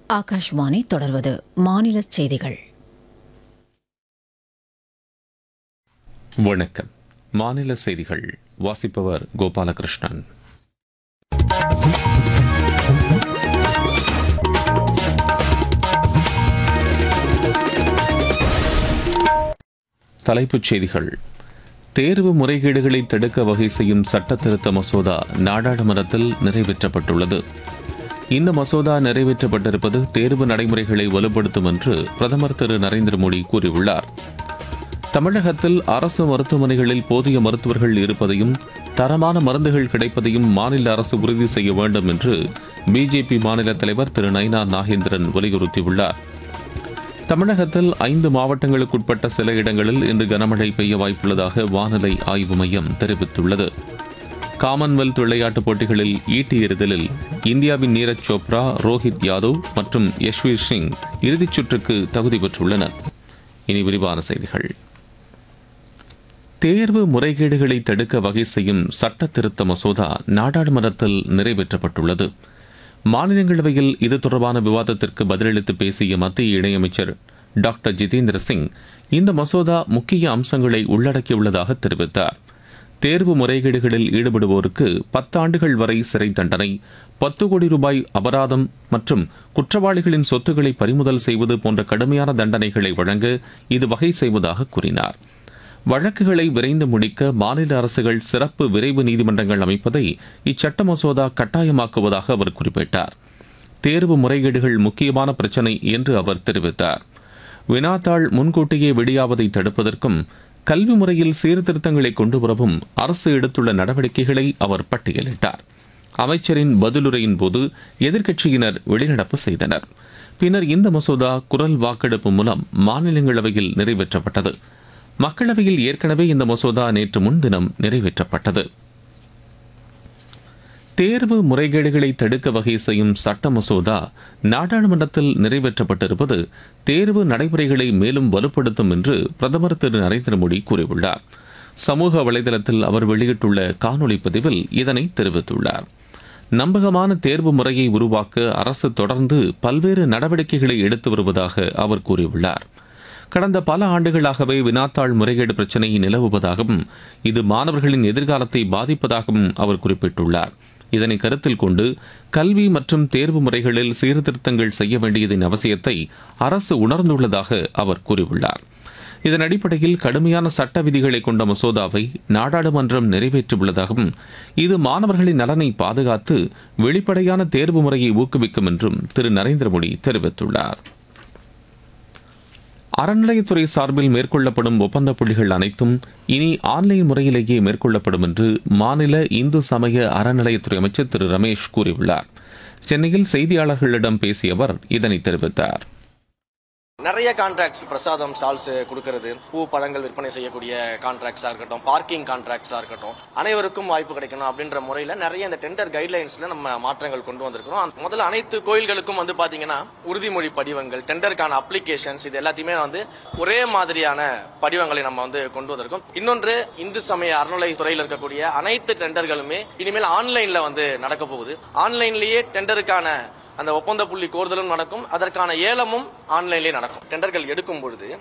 ஆகாஷ்வாணி தொடர்வது மாநில செய்திகள் வணக்கம் மாநில செய்திகள் வாசிப்பவர் கோபாலகிருஷ்ணன் தலைப்புச் செய்திகள் தேர்வு முறைகேடுகளை தடுக்க வகை செய்யும் சட்ட திருத்த மசோதா நாடாளுமன்றத்தில் நிறைவேற்றப்பட்டுள்ளது இந்த மசோதா நிறைவேற்றப்பட்டிருப்பது தேர்வு நடைமுறைகளை வலுப்படுத்தும் என்று பிரதமர் திரு நரேந்திர மோடி கூறியுள்ளார் தமிழகத்தில் அரசு மருத்துவமனைகளில் போதிய மருத்துவர்கள் இருப்பதையும் தரமான மருந்துகள் கிடைப்பதையும் மாநில அரசு உறுதி செய்ய வேண்டும் என்று பிஜேபி மாநில தலைவர் திரு நைனா நாகேந்திரன் வலியுறுத்தியுள்ளார் தமிழகத்தில் ஐந்து மாவட்டங்களுக்குட்பட்ட சில இடங்களில் இன்று கனமழை பெய்ய வாய்ப்புள்ளதாக வானிலை ஆய்வு மையம் தெரிவித்துள்ளது காமன்வெல்த் விளையாட்டுப் போட்டிகளில் ஈட்டி எறிதலில் இந்தியாவின் நீரஜ் சோப்ரா ரோஹித் யாதவ் மற்றும் யஷ்வீர் சிங் இறுதிச் சுற்றுக்கு தகுதி பெற்றுள்ளனர் இனி விரிவான செய்திகள் தேர்வு முறைகேடுகளை தடுக்க வகை செய்யும் சட்ட திருத்த மசோதா நாடாளுமன்றத்தில் நிறைவேற்றப்பட்டுள்ளது மாநிலங்களவையில் இது தொடர்பான விவாதத்திற்கு பதிலளித்து பேசிய மத்திய இணையமைச்சர் டாக்டர் ஜிதேந்திர சிங் இந்த மசோதா முக்கிய அம்சங்களை உள்ளடக்கியுள்ளதாக தெரிவித்தார் தேர்வு முறைகேடுகளில் ஈடுபடுவோருக்கு பத்தாண்டுகள் வரை சிறை தண்டனை பத்து கோடி ரூபாய் அபராதம் மற்றும் குற்றவாளிகளின் சொத்துக்களை பறிமுதல் செய்வது போன்ற கடுமையான தண்டனைகளை வழங்க இது வகை செய்வதாக கூறினார் வழக்குகளை விரைந்து முடிக்க மாநில அரசுகள் சிறப்பு விரைவு நீதிமன்றங்கள் அமைப்பதை இச்சட்ட மசோதா கட்டாயமாக்குவதாக அவர் குறிப்பிட்டார் தேர்வு முறைகேடுகள் முக்கியமான பிரச்சினை என்று அவர் தெரிவித்தார் வினாத்தாள் முன்கூட்டியே வெளியாவதை தடுப்பதற்கும் கல்வி முறையில் சீர்திருத்தங்களை கொண்டுவரவும் அரசு எடுத்துள்ள நடவடிக்கைகளை அவர் பட்டியலிட்டார் அமைச்சரின் பதிலுரையின் போது எதிர்க்கட்சியினர் வெளிநடப்பு செய்தனர் பின்னர் இந்த மசோதா குரல் வாக்கெடுப்பு மூலம் மாநிலங்களவையில் நிறைவேற்றப்பட்டது மக்களவையில் ஏற்கனவே இந்த மசோதா நேற்று முன்தினம் நிறைவேற்றப்பட்டது தேர்வு முறைகேடுகளை தடுக்க வகை செய்யும் சட்ட மசோதா நாடாளுமன்றத்தில் நிறைவேற்றப்பட்டிருப்பது தேர்வு நடைமுறைகளை மேலும் வலுப்படுத்தும் என்று பிரதமர் திரு நரேந்திர மோடி கூறியுள்ளார் சமூக வலைதளத்தில் அவர் வெளியிட்டுள்ள காணொலி பதிவில் இதனை தெரிவித்துள்ளார் நம்பகமான தேர்வு முறையை உருவாக்க அரசு தொடர்ந்து பல்வேறு நடவடிக்கைகளை எடுத்து வருவதாக அவர் கூறியுள்ளார் கடந்த பல ஆண்டுகளாகவே வினாத்தாள் முறைகேடு பிரச்சினை நிலவுவதாகவும் இது மாணவர்களின் எதிர்காலத்தை பாதிப்பதாகவும் அவர் குறிப்பிட்டுள்ளார் இதனை கருத்தில் கொண்டு கல்வி மற்றும் தேர்வு முறைகளில் சீர்திருத்தங்கள் செய்ய வேண்டியதின் அவசியத்தை அரசு உணர்ந்துள்ளதாக அவர் கூறியுள்ளார் இதன் அடிப்படையில் கடுமையான சட்ட விதிகளை கொண்ட மசோதாவை நாடாளுமன்றம் நிறைவேற்றியுள்ளதாகவும் இது மாணவர்களின் நலனை பாதுகாத்து வெளிப்படையான தேர்வு முறையை ஊக்குவிக்கும் என்றும் திரு நரேந்திர மோடி தெரிவித்துள்ளார் அறநிலையத்துறை சார்பில் மேற்கொள்ளப்படும் ஒப்பந்த புள்ளிகள் அனைத்தும் இனி ஆன்லைன் முறையிலேயே மேற்கொள்ளப்படும் என்று மாநில இந்து சமய அறநிலையத்துறை அமைச்சர் திரு ரமேஷ் கூறியுள்ளார் சென்னையில் செய்தியாளர்களிடம் பேசிய அவர் இதனை தெரிவித்தார் நிறைய கான்ட்ராக்ட்ஸ் பிரசாதம் ஸ்டால்ஸ் கொடுக்கறது பூ பழங்கள் விற்பனை செய்யக்கூடிய கான்ட்ராக்ட்ஸா இருக்கட்டும் பார்க்கிங் கான்ட்ராக்ட்ஸா இருக்கட்டும் அனைவருக்கும் வாய்ப்பு கிடைக்கணும் அப்படின்ற முறையில நிறைய இந்த டெண்டர் கைட்லைன்ஸ்ல நம்ம மாற்றங்கள் கொண்டு வந்திருக்கிறோம் அந்த- முதல்ல அனைத்து கோயில்களுக்கும் வந்து பாத்தீங்கன்னா உறுதிமொழி படிவங்கள் டெண்டருக்கான அப்ளிகேஷன்ஸ் இது எல்லாத்தையுமே வந்து ஒரே மாதிரியான படிவங்களை நம்ம வந்து கொண்டு வந்திருக்கோம் இன்னொன்று இந்து சமய அறநிலை துறையில் இருக்கக்கூடிய அனைத்து டெண்டர்களுமே இனிமேல் ஆன்லைன்ல வந்து நடக்க போகுது ஆன்லைன்லயே டெண்டருக்கான அந்த ஒப்பந்த புள்ளி கோருதலும் நடக்கும் அதற்கான ஏலமும் ஆன்லைன்லேயே நடக்கும் டெண்டர்கள் எடுக்கும் பொழுது